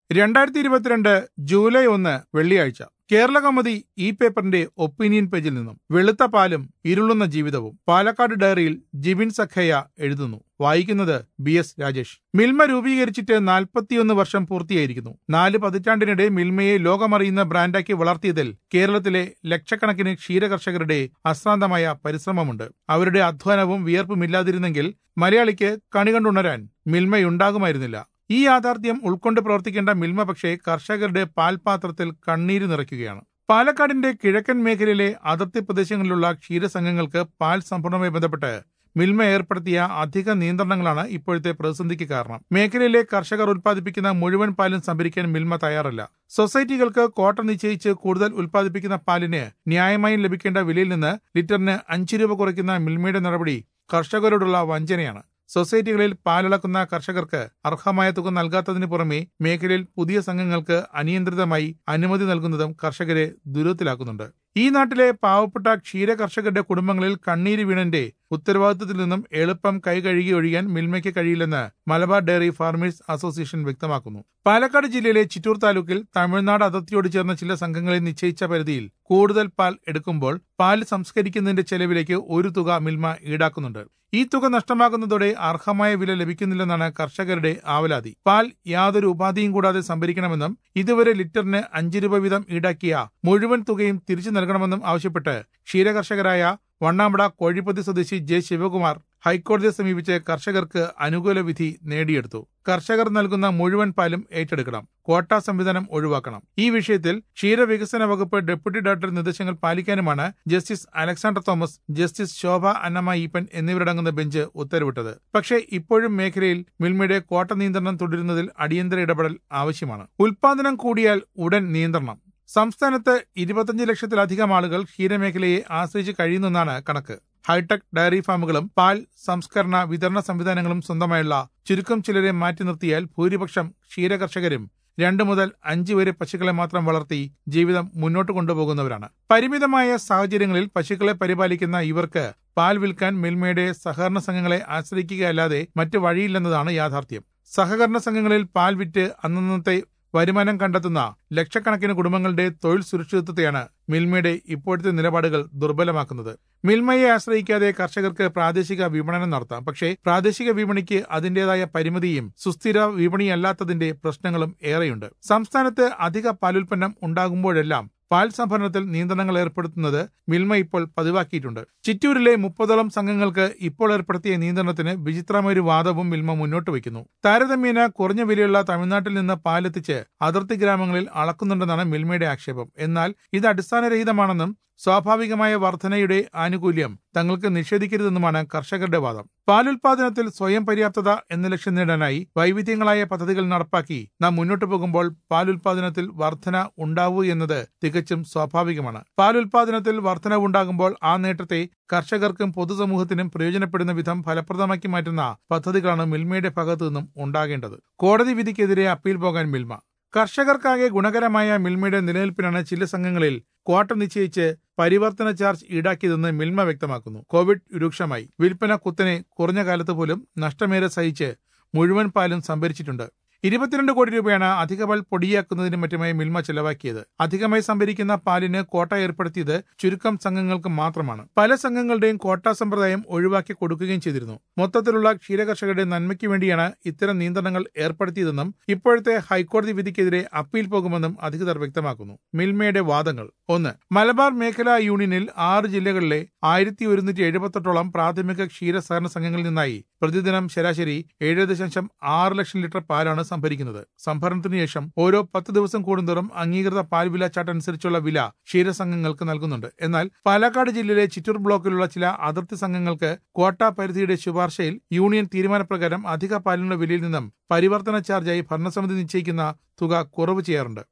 രണ്ടായിരത്തി ഇരുപത്തിരണ്ട് ജൂലൈ ഒന്ന് വെള്ളിയാഴ്ച കേരള കൗമുദി ഈ പേപ്പറിന്റെ ഒപ്പീനിയൻ പേജിൽ നിന്നും വെളുത്ത പാലും ഇരുളുന്ന ജീവിതവും പാലക്കാട് ഡയറിയിൽ ജിബിൻ സഖയ്യ എഴുതുന്നു വായിക്കുന്നത് ബി എസ് രാജേഷ് മിൽമ രൂപീകരിച്ചിട്ട് നാൽപ്പത്തിയൊന്ന് വർഷം പൂർത്തിയായിരിക്കുന്നു നാല് പതിറ്റാണ്ടിനിടെ മിൽമയെ ലോകമറിയുന്ന ബ്രാൻഡാക്കി വളർത്തിയതിൽ കേരളത്തിലെ ലക്ഷക്കണക്കിന് ക്ഷീരകർഷകരുടെ അശ്രാന്തമായ പരിശ്രമമുണ്ട് അവരുടെ അധ്വാനവും വിയർപ്പുമില്ലാതിരുന്നെങ്കിൽ മലയാളിക്ക് കണി കണ്ടുണരാൻ മിൽമയുണ്ടാകുമായിരുന്നില്ല ഈ യാഥാർത്ഥ്യം ഉൾക്കൊണ്ട് പ്രവർത്തിക്കേണ്ട മിൽമ പക്ഷേ കർഷകരുടെ പാൽപാത്രത്തിൽ കണ്ണീര് നിറയ്ക്കുകയാണ് പാലക്കാടിന്റെ കിഴക്കൻ മേഖലയിലെ അതിർത്തി പ്രദേശങ്ങളിലുള്ള ക്ഷീരസംഘങ്ങൾക്ക് പാൽ സംഭരണവുമായി ബന്ധപ്പെട്ട് മിൽമ ഏർപ്പെടുത്തിയ അധിക നിയന്ത്രണങ്ങളാണ് ഇപ്പോഴത്തെ പ്രതിസന്ധിക്ക് കാരണം മേഖലയിലെ കർഷകർ ഉൽപ്പാദിപ്പിക്കുന്ന മുഴുവൻ പാലും സംഭരിക്കാൻ മിൽമ തയ്യാറല്ല സൊസൈറ്റികൾക്ക് കോട്ട നിശ്ചയിച്ച് കൂടുതൽ ഉൽപ്പാദിപ്പിക്കുന്ന പാലിന് ന്യായമായും ലഭിക്കേണ്ട വിലയിൽ നിന്ന് ലിറ്ററിന് അഞ്ച് രൂപ കുറയ്ക്കുന്ന മിൽമയുടെ നടപടി കർഷകരോടുള്ള വഞ്ചനയാണ് സൊസൈറ്റികളിൽ പാലിളക്കുന്ന കർഷകർക്ക് അർഹമായ തുക നൽകാത്തതിന് പുറമെ മേഖലയിൽ പുതിയ സംഘങ്ങൾക്ക് അനിയന്ത്രിതമായി അനുമതി നൽകുന്നതും കർഷകരെ ദുരിതത്തിലാക്കുന്നുണ്ട് ഈ നാട്ടിലെ പാവപ്പെട്ട ക്ഷീര കർഷകരുടെ കുടുംബങ്ങളിൽ കണ്ണീര് വീണന്റെ ഉത്തരവാദിത്തത്തിൽ നിന്നും എളുപ്പം കൈ കഴുകി ഒഴിയാൻ മിൽമയ്ക്ക് കഴിയില്ലെന്ന് മലബാർ ഡയറി ഫാർമേഴ്സ് അസോസിയേഷൻ വ്യക്തമാക്കുന്നു പാലക്കാട് ജില്ലയിലെ ചിറ്റൂർ താലൂക്കിൽ തമിഴ്നാട് അതിർത്തിയോട് ചേർന്ന ചില സംഘങ്ങളെ നിശ്ചയിച്ച പരിധിയിൽ കൂടുതൽ പാൽ എടുക്കുമ്പോൾ പാൽ സംസ്കരിക്കുന്നതിന്റെ ചെലവിലേക്ക് ഒരു തുക മിൽമ ഈടാക്കുന്നുണ്ട് ഈ തുക നഷ്ടമാകുന്നതോടെ അർഹമായ വില ലഭിക്കുന്നില്ലെന്നാണ് കർഷകരുടെ ആവലാതി പാൽ യാതൊരു ഉപാധിയും കൂടാതെ സംഭരിക്കണമെന്നും ഇതുവരെ ലിറ്ററിന് അഞ്ച് രൂപ വീതം ഈടാക്കിയ മുഴുവൻ തുകയും തിരിച്ചു നൽകണമെന്നും ആവശ്യപ്പെട്ട് ക്ഷീരകർഷകരായ വണ്ണാമ്പട കോഴിപ്പതി സ്വദേശി ജെ ശിവകുമാർ ഹൈക്കോടതിയെ സമീപിച്ച് കർഷകർക്ക് അനുകൂല വിധി നേടിയെടുത്തു കർഷകർ നൽകുന്ന മുഴുവൻ പാലും ഏറ്റെടുക്കണം ക്വാട്ട സംവിധാനം ഒഴിവാക്കണം ഈ വിഷയത്തിൽ ക്ഷീരവികസന വകുപ്പ് ഡെപ്യൂട്ടി ഡയറക്ടർ നിർദ്ദേശങ്ങൾ പാലിക്കാനുമാണ് ജസ്റ്റിസ് അലക്സാണ്ടർ തോമസ് ജസ്റ്റിസ് ശോഭ അന്നമ്മ ഈപ്പൻ എന്നിവരടങ്ങുന്ന ബെഞ്ച് ഉത്തരവിട്ടത് പക്ഷേ ഇപ്പോഴും മേഖലയിൽ മിൽമയുടെ ക്വാട്ട നിയന്ത്രണം തുടരുന്നതിൽ അടിയന്തര ഇടപെടൽ ആവശ്യമാണ് ഉൽപാദനം കൂടിയാൽ ഉടൻ നിയന്ത്രണം സംസ്ഥാനത്ത് ഇരുപത്തഞ്ച് ലക്ഷത്തിലധികം ആളുകൾ ക്ഷീരമേഖലയെ ആശ്രയിച്ച് കഴിയുന്നെന്നാണ് കണക്ക് ഹൈടെക് ഡയറി ഫാമുകളും പാൽ സംസ്കരണ വിതരണ സംവിധാനങ്ങളും സ്വന്തമായുള്ള ചുരുക്കം ചിലരെ മാറ്റി നിർത്തിയാൽ ഭൂരിപക്ഷം ക്ഷീരകർഷകരും രണ്ടു മുതൽ അഞ്ച് വരെ പശുക്കളെ മാത്രം വളർത്തി ജീവിതം മുന്നോട്ട് കൊണ്ടുപോകുന്നവരാണ് പരിമിതമായ സാഹചര്യങ്ങളിൽ പശുക്കളെ പരിപാലിക്കുന്ന ഇവർക്ക് പാൽ വിൽക്കാൻ മിൽമയുടെ സഹകരണ സംഘങ്ങളെ ആശ്രയിക്കുകയല്ലാതെ മറ്റു വഴിയില്ലെന്നതാണ് യാഥാർത്ഥ്യം സഹകരണ സംഘങ്ങളിൽ പാൽ വിറ്റ് അന്നന്നത്തെ വരുമാനം കണ്ടെത്തുന്ന ലക്ഷക്കണക്കിന് കുടുംബങ്ങളുടെ തൊഴിൽ സുരക്ഷിതത്വത്തെയാണ് മിൽമയുടെ ഇപ്പോഴത്തെ നിലപാടുകൾ ദുർബലമാക്കുന്നത് മിൽമയെ ആശ്രയിക്കാതെ കർഷകർക്ക് പ്രാദേശിക വിപണനം നടത്താം പക്ഷേ പ്രാദേശിക വിപണിക്ക് അതിന്റേതായ പരിമിതിയും സുസ്ഥിര വിപണിയല്ലാത്തതിന്റെ പ്രശ്നങ്ങളും ഏറെയുണ്ട് സംസ്ഥാനത്ത് അധിക പാലുൽപ്പന്നം ഉണ്ടാകുമ്പോഴെല്ലാം പാൽ സംഭരണത്തിൽ നിയന്ത്രണങ്ങൾ ഏർപ്പെടുത്തുന്നത് മിൽമ ഇപ്പോൾ പതിവാക്കിയിട്ടുണ്ട് ചിറ്റൂരിലെ മുപ്പതോളം സംഘങ്ങൾക്ക് ഇപ്പോൾ ഏർപ്പെടുത്തിയ നിയന്ത്രണത്തിന് വിചിത്രമൊരു വാദവും മിൽമ മുന്നോട്ട് വയ്ക്കുന്നു താരതമ്യേന കുറഞ്ഞ വിലയുള്ള തമിഴ്നാട്ടിൽ നിന്ന് പാലെത്തിച്ച് അതിർത്തി ഗ്രാമങ്ങളിൽ അളക്കുന്നുണ്ടെന്നാണ് മിൽമയുടെ ആക്ഷേപം എന്നാൽ ഇത് അടിസ്ഥാനരഹിതമാണെന്നും സ്വാഭാവികമായ വർധനയുടെ ആനുകൂല്യം തങ്ങൾക്ക് നിഷേധിക്കരുതെന്നുമാണ് കർഷകരുടെ വാദം പാലുൽപാദനത്തിൽ സ്വയം പര്യാപ്തത എന്ന ലക്ഷ്യം നേടാനായി വൈവിധ്യങ്ങളായ പദ്ധതികൾ നടപ്പാക്കി നാം മുന്നോട്ടു പോകുമ്പോൾ പാലുൽപാദനത്തിൽ വർധന ഉണ്ടാവൂ എന്നത് തികച്ചും സ്വാഭാവികമാണ് പാലുൽപാദനത്തിൽ വർധനവുണ്ടാകുമ്പോൾ ആ നേട്ടത്തെ കർഷകർക്കും പൊതുസമൂഹത്തിനും പ്രയോജനപ്പെടുന്ന വിധം ഫലപ്രദമാക്കി മാറ്റുന്ന പദ്ധതികളാണ് മിൽമയുടെ ഭാഗത്തു നിന്നും ഉണ്ടാകേണ്ടത് കോടതി വിധിക്കെതിരെ അപ്പീൽ പോകാൻ മിൽമ കർഷകർക്കാകെ ഗുണകരമായ മിൽമയുടെ നിലനിൽപ്പിനാണ് ചില സംഘങ്ങളിൽ ക്വാട്ട നിശ്ചയിച്ച് പരിവർത്തന ചാർജ് ഈടാക്കിയതെന്ന് മിൽമ വ്യക്തമാക്കുന്നു കോവിഡ് രൂക്ഷമായി വിൽപ്പന കുത്തനെ കുറഞ്ഞ കാലത്ത് പോലും നഷ്ടമേറെ സഹിച്ച് മുഴുവൻ പാലും സംഭരിച്ചിട്ടുണ്ട് ഇരുപത്തിരണ്ട് കോടി രൂപയാണ് അധിക പാൽ പൊടിയാക്കുന്നതിനും മറ്റുമായി മിൽമ ചെലവാക്കിയത് അധികമായി സംഭരിക്കുന്ന പാലിന് കോട്ട ഏർപ്പെടുത്തിയത് ചുരുക്കം സംഘങ്ങൾക്ക് മാത്രമാണ് പല സംഘങ്ങളുടെയും കോട്ട സമ്പ്രദായം ഒഴിവാക്കി കൊടുക്കുകയും ചെയ്തിരുന്നു മൊത്തത്തിലുള്ള ക്ഷീരകർഷകരുടെ നന്മയ്ക്ക് വേണ്ടിയാണ് ഇത്തരം നിയന്ത്രണങ്ങൾ ഏർപ്പെടുത്തിയതെന്നും ഇപ്പോഴത്തെ ഹൈക്കോടതി വിധിക്കെതിരെ അപ്പീൽ പോകുമെന്നും അധികൃതർ വ്യക്തമാക്കുന്നു മിൽമയുടെ വാദങ്ങൾ ഒന്ന് മലബാർ മേഖലാ യൂണിയനിൽ ആറ് ജില്ലകളിലെ ആയിരത്തി ഒരുന്നൂറ്റി എഴുപത്തെട്ടോളം പ്രാഥമിക ക്ഷീര സഹകരണ സംഘങ്ങളിൽ നിന്നായി പ്രതിദിനം ശരാശരി ഏഴ് ദശാംശം ആറ് ലക്ഷം ലിറ്റർ പാലാണ് സംഭരിക്കുന്നത് സംഭരണത്തിനു ശേഷം ഓരോ പത്ത് ദിവസം കൂടുന്തോറും അംഗീകൃത പാൽ വില ചാർട്ട് അനുസരിച്ചുള്ള വില ക്ഷീരസംഘങ്ങൾക്ക് നൽകുന്നുണ്ട് എന്നാൽ പാലക്കാട് ജില്ലയിലെ ചിറ്റൂർ ബ്ലോക്കിലുള്ള ചില അതിർത്തി സംഘങ്ങൾക്ക് ക്വാട്ട പരിധിയുടെ ശുപാർശയിൽ യൂണിയൻ തീരുമാനപ്രകാരം അധിക പാലിനുള്ള വിലയിൽ നിന്നും പരിവർത്തന ചാർജായി ഭരണസമിതി നിശ്ചയിക്കുന്ന തുക കുറവ് ചെയ്യാറുണ്ട്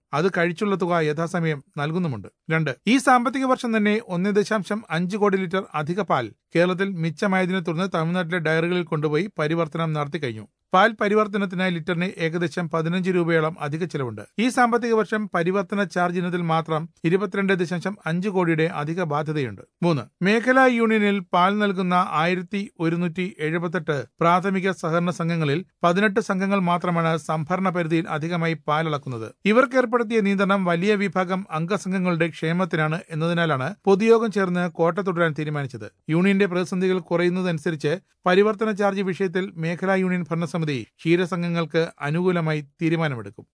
അത് കഴിച്ചുള്ള തുക യഥാസമയം നൽകുന്നുമുണ്ട് രണ്ട് ഈ സാമ്പത്തിക വർഷം തന്നെ ഒന്ന് ദശാംശം അഞ്ച് കോടി ലിറ്റർ അധിക പാൽ കേരളത്തിൽ മിച്ചമായതിനെ തുടർന്ന് തമിഴ്നാട്ടിലെ ഡയറികളിൽ കൊണ്ടുപോയി പരിവർത്തനം നടത്തി കഴിഞ്ഞു പാൽ പരിവർത്തനത്തിനായി ലിറ്ററിന് ഏകദേശം പതിനഞ്ച് രൂപയോളം അധിക ചെലവുണ്ട് ഈ സാമ്പത്തിക വർഷം പരിവർത്തന ചാർജ് ഇനത്തിൽ മാത്രം ഇരുപത്തിരണ്ട് ദശാംശം അഞ്ച് കോടിയുടെ അധിക ബാധ്യതയുണ്ട് മൂന്ന് മേഖലാ യൂണിയനിൽ പാൽ നൽകുന്ന ആയിരത്തി ഒരുന്നൂറ്റി എഴുപത്തെട്ട് പ്രാഥമിക സഹകരണ സംഘങ്ങളിൽ പതിനെട്ട് സംഘങ്ങൾ മാത്രമാണ് സംഭരണ പരിധിയിൽ അധികമായി പാൽ അളക്കുന്നത് ഇവർക്ക് ഏർപ്പെടുത്തിയ നിയന്ത്രണം വലിയ വിഭാഗം അംഗസംഘങ്ങളുടെ ക്ഷേമത്തിനാണ് എന്നതിനാലാണ് പൊതുയോഗം ചേർന്ന് കോട്ട തുടരാൻ തീരുമാനിച്ചത് യൂണിയന്റെ പ്രതിസന്ധികൾ കുറയുന്നതനുസരിച്ച് പരിവർത്തന ചാർജ് വിഷയത്തിൽ മേഖലാ യൂണിയൻ ഭരണസമിതി ക്ഷീരസംഘങ്ങൾക്ക് അനുകൂലമായി തീരുമാനമെടുക്കും